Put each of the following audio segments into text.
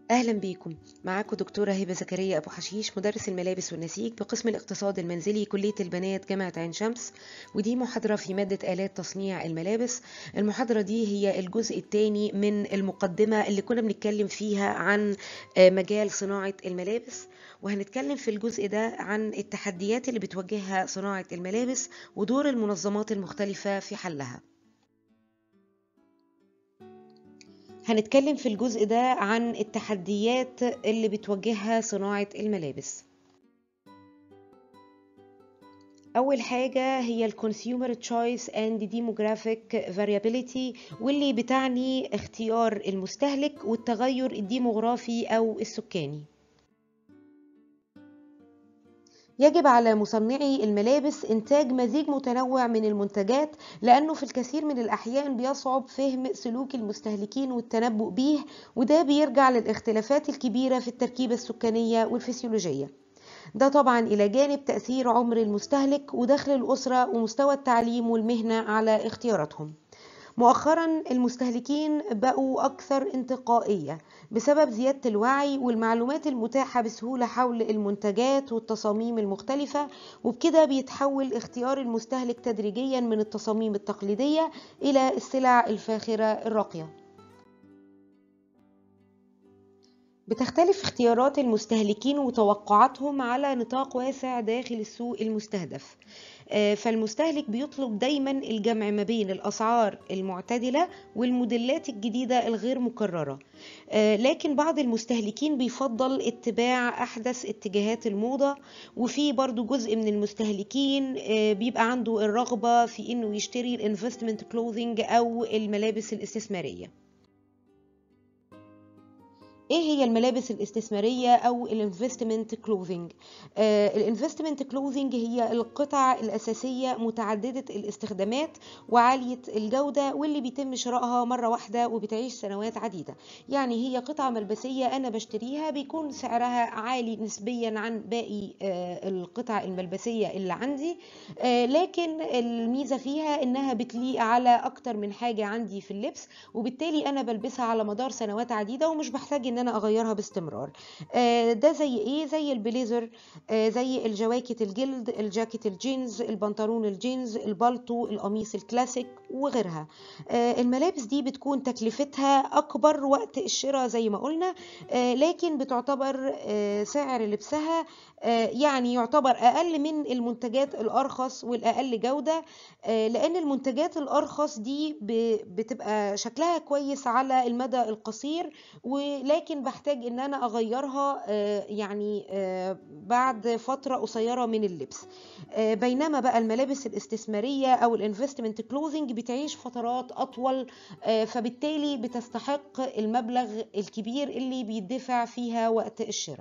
أهلا بيكم معاكم دكتورة هبة زكريا أبو حشيش مدرس الملابس والنسيج بقسم الاقتصاد المنزلي كلية البنات جامعة عين شمس ودي محاضرة في مادة آلات تصنيع الملابس المحاضرة دي هي الجزء الثاني من المقدمة اللي كنا بنتكلم فيها عن مجال صناعة الملابس وهنتكلم في الجزء ده عن التحديات اللي بتواجهها صناعة الملابس ودور المنظمات المختلفة في حلها هنتكلم في الجزء ده عن التحديات اللي بتواجهها صناعة الملابس أول حاجة هي ال Consumer Choice and Demographic Variability واللي بتعني اختيار المستهلك والتغير الديموغرافي أو السكاني يجب على مصنعي الملابس إنتاج مزيج متنوع من المنتجات لأنه في الكثير من الأحيان بيصعب فهم سلوك المستهلكين والتنبؤ به وده بيرجع للاختلافات الكبيرة في التركيبة السكانية والفسيولوجية ده طبعا إلى جانب تأثير عمر المستهلك ودخل الأسرة ومستوى التعليم والمهنة على اختياراتهم مؤخرا المستهلكين بقوا أكثر انتقائية بسبب زيادة الوعي والمعلومات المتاحة بسهولة حول المنتجات والتصاميم المختلفة وبكده بيتحول اختيار المستهلك تدريجيا من التصاميم التقليدية إلى السلع الفاخرة الراقية بتختلف اختيارات المستهلكين وتوقعاتهم على نطاق واسع داخل السوق المستهدف فالمستهلك بيطلب دايما الجمع ما بين الأسعار المعتدلة والموديلات الجديدة الغير مكررة لكن بعض المستهلكين بيفضل اتباع أحدث اتجاهات الموضة وفي برضو جزء من المستهلكين بيبقى عنده الرغبة في انه يشتري الانفستمنت كلوذينج أو الملابس الاستثمارية ايه هي الملابس الاستثماريه او الانفستمنت كلوزنج الانفستمنت كلوزنج هي القطع الاساسيه متعدده الاستخدامات وعاليه الجوده واللي بيتم شرائها مره واحده وبتعيش سنوات عديده يعني هي قطعه ملبسيه انا بشتريها بيكون سعرها عالي نسبيا عن باقي القطع الملبسيه اللي عندي لكن الميزه فيها انها بتليق على اكتر من حاجه عندي في اللبس وبالتالي انا بلبسها على مدار سنوات عديده ومش بحتاج ان انا اغيرها باستمرار ده زي ايه زي البليزر زي الجواكت الجلد الجاكيت الجينز البنطلون الجينز البلطو القميص الكلاسيك وغيرها الملابس دي بتكون تكلفتها اكبر وقت الشراء زي ما قلنا لكن بتعتبر سعر لبسها يعني يعتبر اقل من المنتجات الارخص والاقل جوده لان المنتجات الارخص دي بتبقى شكلها كويس على المدى القصير ولكن بحتاج ان انا اغيرها يعني بعد فتره قصيره من اللبس بينما بقى الملابس الاستثماريه او الانفستمنت كلوزنج بتعيش فترات اطول فبالتالي بتستحق المبلغ الكبير اللي بيدفع فيها وقت الشراء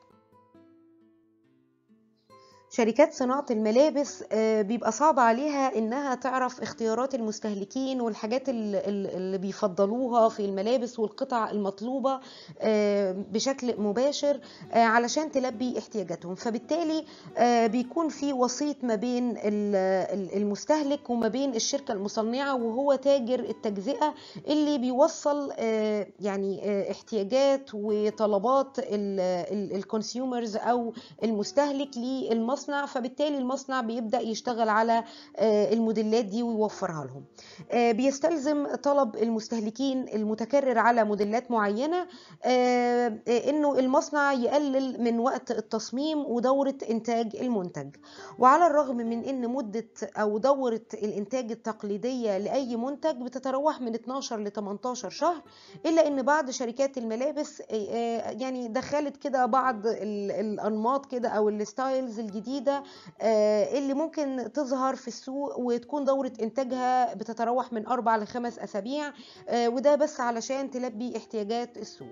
شركات صناعة الملابس بيبقى صعب عليها انها تعرف اختيارات المستهلكين والحاجات اللي بيفضلوها في الملابس والقطع المطلوبة بشكل مباشر علشان تلبي احتياجاتهم فبالتالي بيكون في وسيط ما بين المستهلك وما بين الشركة المصنعة وهو تاجر التجزئة اللي بيوصل يعني احتياجات وطلبات الكونسيومرز او المستهلك للمصنع المصنع فبالتالي المصنع بيبدا يشتغل على الموديلات دي ويوفرها لهم بيستلزم طلب المستهلكين المتكرر على موديلات معينه انه المصنع يقلل من وقت التصميم ودوره انتاج المنتج وعلى الرغم من ان مده او دوره الانتاج التقليديه لاي منتج بتتراوح من 12 ل 18 شهر الا ان بعض شركات الملابس يعني دخلت كده بعض الانماط كده او الستايلز الجديده الجديدة اللي ممكن تظهر في السوق وتكون دورة إنتاجها بتتراوح من أربع لخمس أسابيع وده بس علشان تلبي احتياجات السوق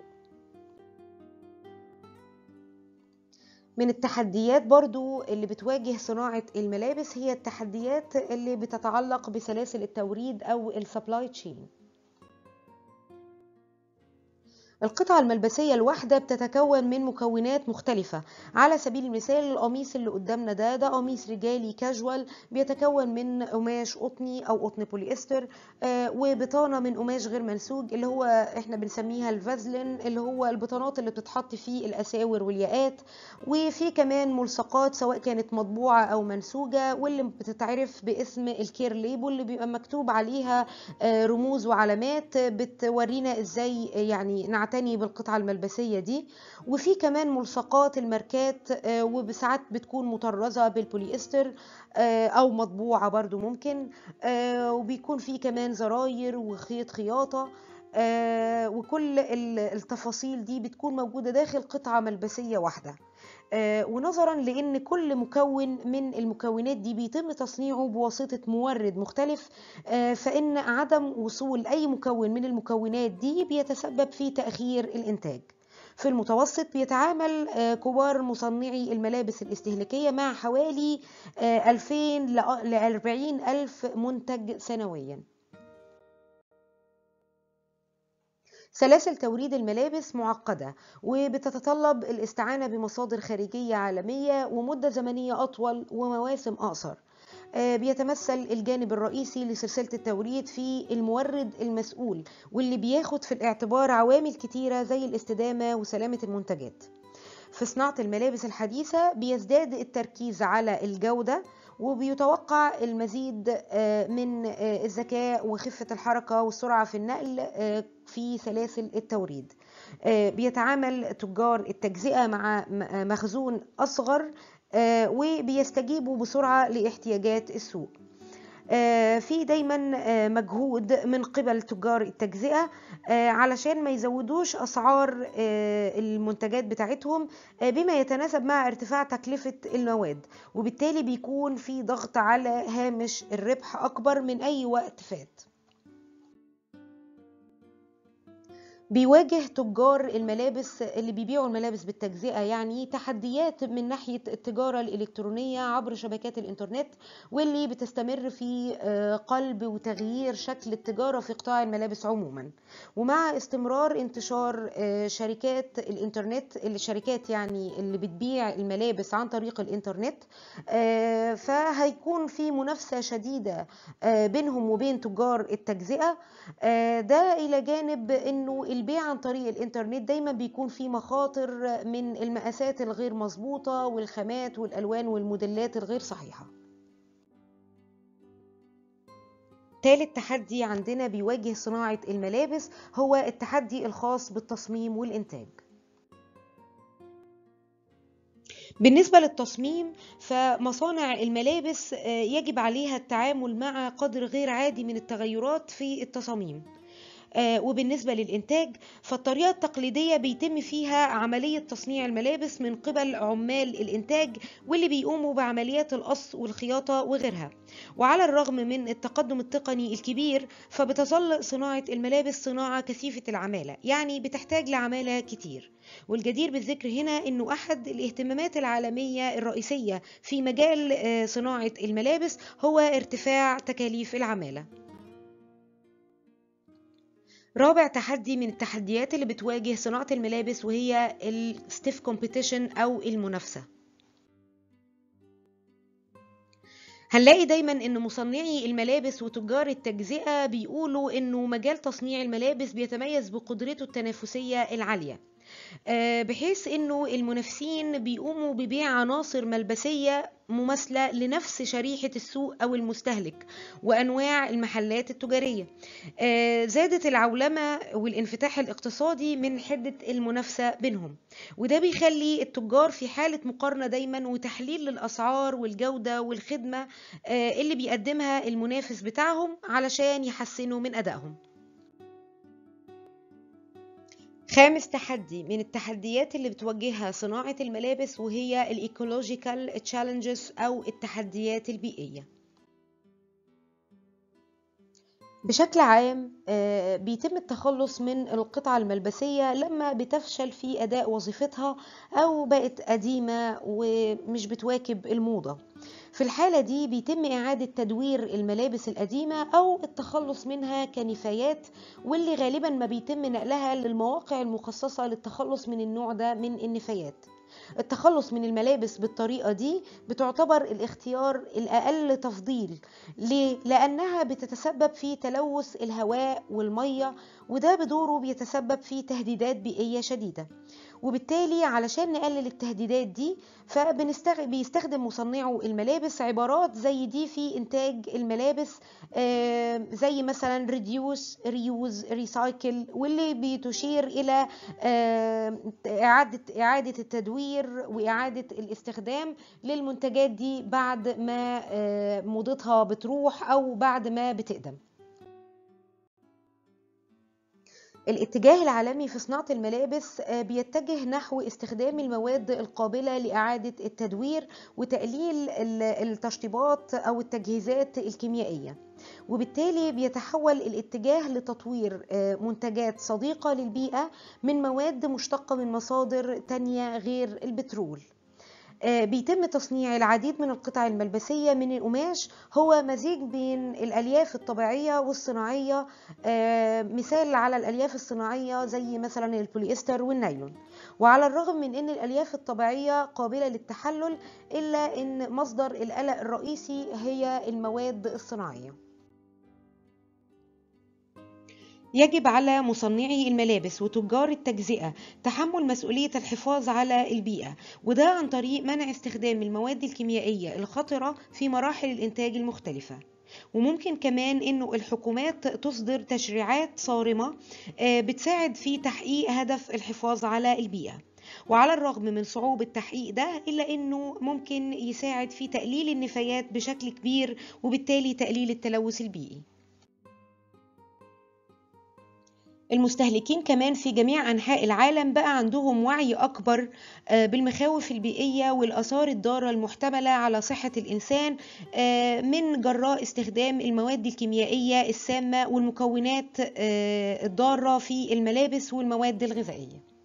من التحديات برضو اللي بتواجه صناعة الملابس هي التحديات اللي بتتعلق بسلاسل التوريد أو السبلاي تشين القطعة الملبسية الواحدة بتتكون من مكونات مختلفة على سبيل المثال القميص اللي قدامنا ده ده قميص رجالي كاجوال بيتكون من قماش قطني أو قطن بوليستر آه وبطانة من قماش غير منسوج اللي هو احنا بنسميها الفازلين اللي هو البطانات اللي بتتحط فيه الأساور والياقات وفي كمان ملصقات سواء كانت مطبوعة أو منسوجة واللي بتتعرف باسم الكير ليبل اللي بيبقى مكتوب عليها آه رموز وعلامات بتورينا ازاي يعني نعتني بالقطعة الملبسية دي وفي كمان ملصقات الماركات وساعات بتكون مطرزة بالبوليستر أو مطبوعة برضو ممكن وبيكون في كمان زراير وخيط خياطة وكل التفاصيل دي بتكون موجودة داخل قطعة ملبسية واحدة ونظرا لان كل مكون من المكونات دي بيتم تصنيعه بواسطه مورد مختلف فان عدم وصول اي مكون من المكونات دي بيتسبب في تاخير الانتاج في المتوسط بيتعامل كبار مصنعي الملابس الاستهلاكيه مع حوالي 2000 ل 40 الف منتج سنويا سلاسل توريد الملابس معقدة وبتتطلب الاستعانة بمصادر خارجية عالمية ومدة زمنية أطول ومواسم أقصر بيتمثل الجانب الرئيسي لسلسلة التوريد في المورد المسؤول واللي بياخد في الاعتبار عوامل كتيرة زي الاستدامة وسلامة المنتجات في صناعة الملابس الحديثة بيزداد التركيز على الجودة وبيتوقع المزيد من الذكاء وخفة الحركة والسرعة في النقل في سلاسل التوريد بيتعامل تجار التجزئة مع مخزون أصغر وبيستجيبوا بسرعة لاحتياجات السوق في دايما مجهود من قبل تجار التجزئة علشان ما يزودوش أسعار المنتجات بتاعتهم بما يتناسب مع ارتفاع تكلفة المواد وبالتالي بيكون في ضغط على هامش الربح أكبر من أي وقت فات بيواجه تجار الملابس اللي بيبيعوا الملابس بالتجزئة يعني تحديات من ناحية التجارة الإلكترونية عبر شبكات الإنترنت واللي بتستمر في قلب وتغيير شكل التجارة في قطاع الملابس عموما ومع استمرار انتشار شركات الإنترنت الشركات يعني اللي بتبيع الملابس عن طريق الإنترنت فهيكون في منافسة شديدة بينهم وبين تجار التجزئة ده إلى جانب أنه البيع عن طريق الانترنت دايما بيكون فيه مخاطر من المقاسات الغير مظبوطة والخامات والألوان والموديلات الغير صحيحة ثالث تحدي عندنا بيواجه صناعة الملابس هو التحدي الخاص بالتصميم والإنتاج بالنسبة للتصميم فمصانع الملابس يجب عليها التعامل مع قدر غير عادي من التغيرات في التصاميم وبالنسبة للإنتاج فالطريقة التقليدية بيتم فيها عملية تصنيع الملابس من قبل عمال الإنتاج واللي بيقوموا بعمليات القص والخياطة وغيرها وعلى الرغم من التقدم التقني الكبير فبتظل صناعة الملابس صناعة كثيفة العمالة يعني بتحتاج لعمالة كتير والجدير بالذكر هنا أنه أحد الاهتمامات العالمية الرئيسية في مجال صناعة الملابس هو ارتفاع تكاليف العمالة رابع تحدي من التحديات اللي بتواجه صناعة الملابس وهي الستيف كومبيتيشن أو المنافسة هنلاقي دايما ان مصنعي الملابس وتجار التجزئة بيقولوا انه مجال تصنيع الملابس بيتميز بقدرته التنافسية العالية بحيث انه المنافسين بيقوموا ببيع عناصر ملبسيه مماثله لنفس شريحه السوق او المستهلك وانواع المحلات التجاريه زادت العولمه والانفتاح الاقتصادي من حده المنافسه بينهم وده بيخلي التجار في حاله مقارنه دايما وتحليل للاسعار والجوده والخدمه اللي بيقدمها المنافس بتاعهم علشان يحسنوا من ادائهم خامس تحدي من التحديات اللي بتواجهها صناعة الملابس وهي الايكولوجيكال تشالنجز أو التحديات البيئية بشكل عام بيتم التخلص من القطعة الملبسية لما بتفشل في أداء وظيفتها أو بقت قديمة ومش بتواكب الموضة في الحالة دي بيتم إعادة تدوير الملابس القديمة أو التخلص منها كنفايات واللي غالبا ما بيتم نقلها للمواقع المخصصة للتخلص من النوع ده من النفايات التخلص من الملابس بالطريقة دي بتعتبر الاختيار الأقل تفضيل ليه؟ لأنها بتتسبب في تلوث الهواء والمية وده بدوره بيتسبب في تهديدات بيئية شديدة وبالتالي علشان نقلل التهديدات دي فبيستخدم مصنعو الملابس عبارات زي دي في إنتاج الملابس آه زي مثلا ريديوس ريوز ريسايكل واللي بتشير إلى آه إعادة إعادة التدوير وإعادة الاستخدام للمنتجات دي بعد ما آه موضتها بتروح أو بعد ما بتقدم الاتجاه العالمي في صناعة الملابس بيتجه نحو استخدام المواد القابلة لإعادة التدوير وتقليل التشطيبات أو التجهيزات الكيميائية وبالتالي بيتحول الاتجاه لتطوير منتجات صديقة للبيئة من مواد مشتقة من مصادر تانية غير البترول بيتم تصنيع العديد من القطع الملبسية من القماش هو مزيج بين الألياف الطبيعية والصناعية مثال على الألياف الصناعية زي مثلا البوليستر والنايلون وعلى الرغم من أن الألياف الطبيعية قابلة للتحلل إلا أن مصدر القلق الرئيسي هي المواد الصناعية يجب على مصنعي الملابس وتجار التجزئة تحمل مسؤولية الحفاظ على البيئة وده عن طريق منع استخدام المواد الكيميائية الخطرة في مراحل الإنتاج المختلفة وممكن كمان انه الحكومات تصدر تشريعات صارمة بتساعد في تحقيق هدف الحفاظ على البيئة وعلى الرغم من صعوبة تحقيق ده إلا أنه ممكن يساعد في تقليل النفايات بشكل كبير وبالتالي تقليل التلوث البيئي المستهلكين كمان في جميع أنحاء العالم بقى عندهم وعي أكبر بالمخاوف البيئية والآثار الضارة المحتملة على صحة الإنسان من جراء استخدام المواد الكيميائية السامة والمكونات الضارة في الملابس والمواد الغذائية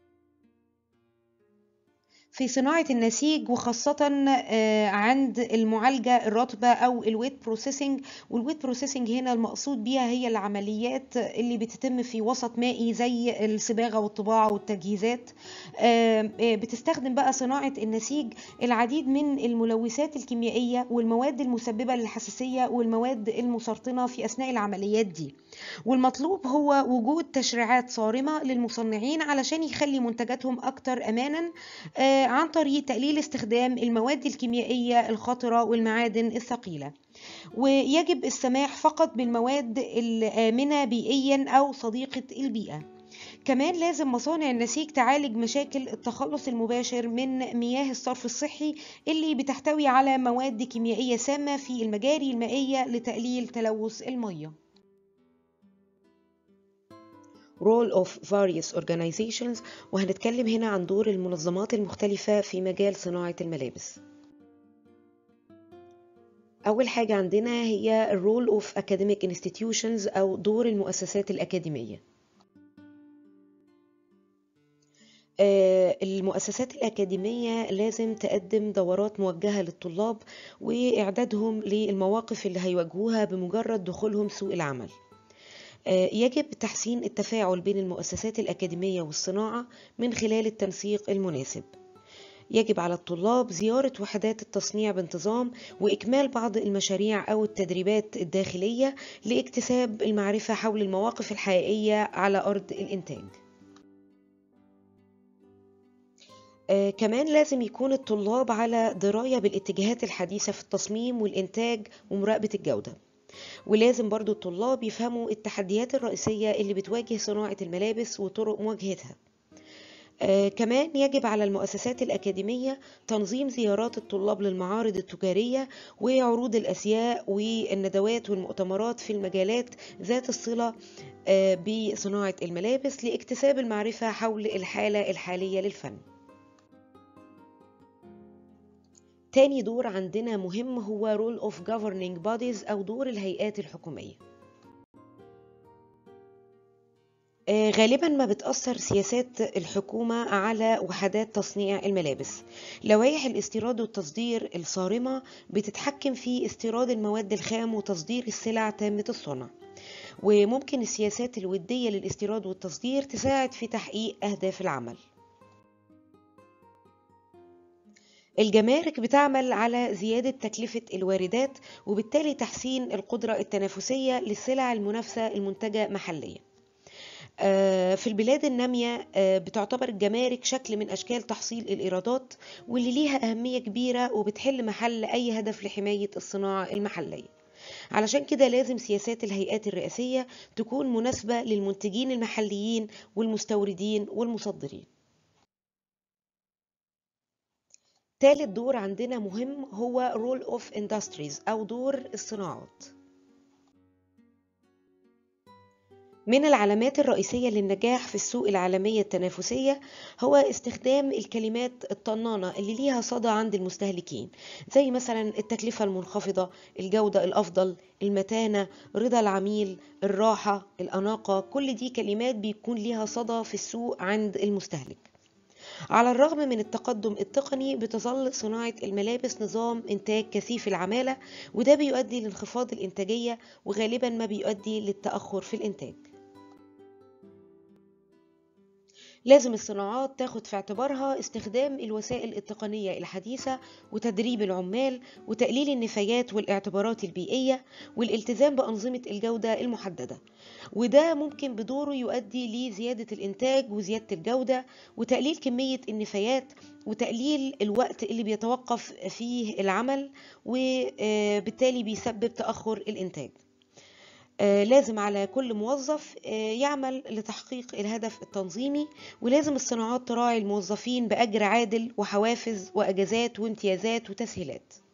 في صناعة النسيج وخاصة عند المعالجة الرطبة أو الويت بروسيسنج والويت بروسيسنج هنا المقصود بيها هي العمليات اللي بتتم في وسط مائي زي الصباغة والطباعة والتجهيزات بتستخدم بقى صناعة النسيج العديد من الملوثات الكيميائية والمواد المسببة للحساسية والمواد المسرطنة في أثناء العمليات دي والمطلوب هو وجود تشريعات صارمة للمصنعين علشان يخلي منتجاتهم أكثر أمانا عن طريق تقليل استخدام المواد الكيميائية الخطرة والمعادن الثقيلة ويجب السماح فقط بالمواد الآمنة بيئيا أو صديقة البيئة كمان لازم مصانع النسيج تعالج مشاكل التخلص المباشر من مياه الصرف الصحي اللي بتحتوي على مواد كيميائية سامة في المجاري المائية لتقليل تلوث المياه role of various organizations وهنتكلم هنا عن دور المنظمات المختلفة في مجال صناعة الملابس أول حاجة عندنا هي role of academic institutions أو دور المؤسسات الأكاديمية المؤسسات الأكاديمية لازم تقدم دورات موجهة للطلاب وإعدادهم للمواقف اللي هيواجهوها بمجرد دخولهم سوق العمل يجب تحسين التفاعل بين المؤسسات الأكاديمية والصناعة من خلال التنسيق المناسب يجب على الطلاب زيارة وحدات التصنيع بانتظام وإكمال بعض المشاريع أو التدريبات الداخلية لاكتساب المعرفة حول المواقف الحقيقية على أرض الإنتاج آه كمان لازم يكون الطلاب على دراية بالاتجاهات الحديثة في التصميم والإنتاج ومراقبة الجودة ولازم برضو الطلاب يفهموا التحديات الرئيسية اللي بتواجه صناعة الملابس وطرق مواجهتها آه كمان يجب على المؤسسات الأكاديمية تنظيم زيارات الطلاب للمعارض التجارية وعروض الأزياء والندوات والمؤتمرات في المجالات ذات الصلة آه بصناعة الملابس لاكتساب المعرفة حول الحالة الحالية للفن تاني دور عندنا مهم هو role of governing bodies أو دور الهيئات الحكومية آه، غالبا ما بتأثر سياسات الحكومة على وحدات تصنيع الملابس لوائح الاستيراد والتصدير الصارمة بتتحكم في استيراد المواد الخام وتصدير السلع تامة الصنع وممكن السياسات الودية للاستيراد والتصدير تساعد في تحقيق أهداف العمل الجمارك بتعمل على زيادة تكلفة الواردات وبالتالي تحسين القدرة التنافسية للسلع المنافسة المنتجة محليا آه، في البلاد النامية آه، بتعتبر الجمارك شكل من أشكال تحصيل الإيرادات واللي ليها أهمية كبيرة وبتحل محل أي هدف لحماية الصناعة المحلية علشان كده لازم سياسات الهيئات الرئاسية تكون مناسبة للمنتجين المحليين والمستوردين والمصدرين تالت دور عندنا مهم هو role of industries أو دور الصناعات من العلامات الرئيسية للنجاح في السوق العالمية التنافسية هو استخدام الكلمات الطنانة اللي ليها صدى عند المستهلكين زي مثلا التكلفة المنخفضة الجودة الأفضل المتانة رضا العميل الراحة الأناقة كل دي كلمات بيكون ليها صدى في السوق عند المستهلك على الرغم من التقدم التقني بتظل صناعة الملابس نظام إنتاج كثيف العمالة وده بيؤدي لانخفاض الإنتاجية وغالبا ما بيؤدي للتأخر في الإنتاج لازم الصناعات تاخد في اعتبارها استخدام الوسائل التقنية الحديثة وتدريب العمال وتقليل النفايات والاعتبارات البيئية والالتزام بأنظمة الجودة المحددة وده ممكن بدوره يؤدي لزيادة الإنتاج وزيادة الجودة وتقليل كمية النفايات وتقليل الوقت اللي بيتوقف فيه العمل وبالتالي بيسبب تأخر الإنتاج آه، لازم على كل موظف آه، يعمل لتحقيق الهدف التنظيمي ولازم الصناعات تراعي الموظفين بأجر عادل وحوافز وأجازات وامتيازات وتسهيلات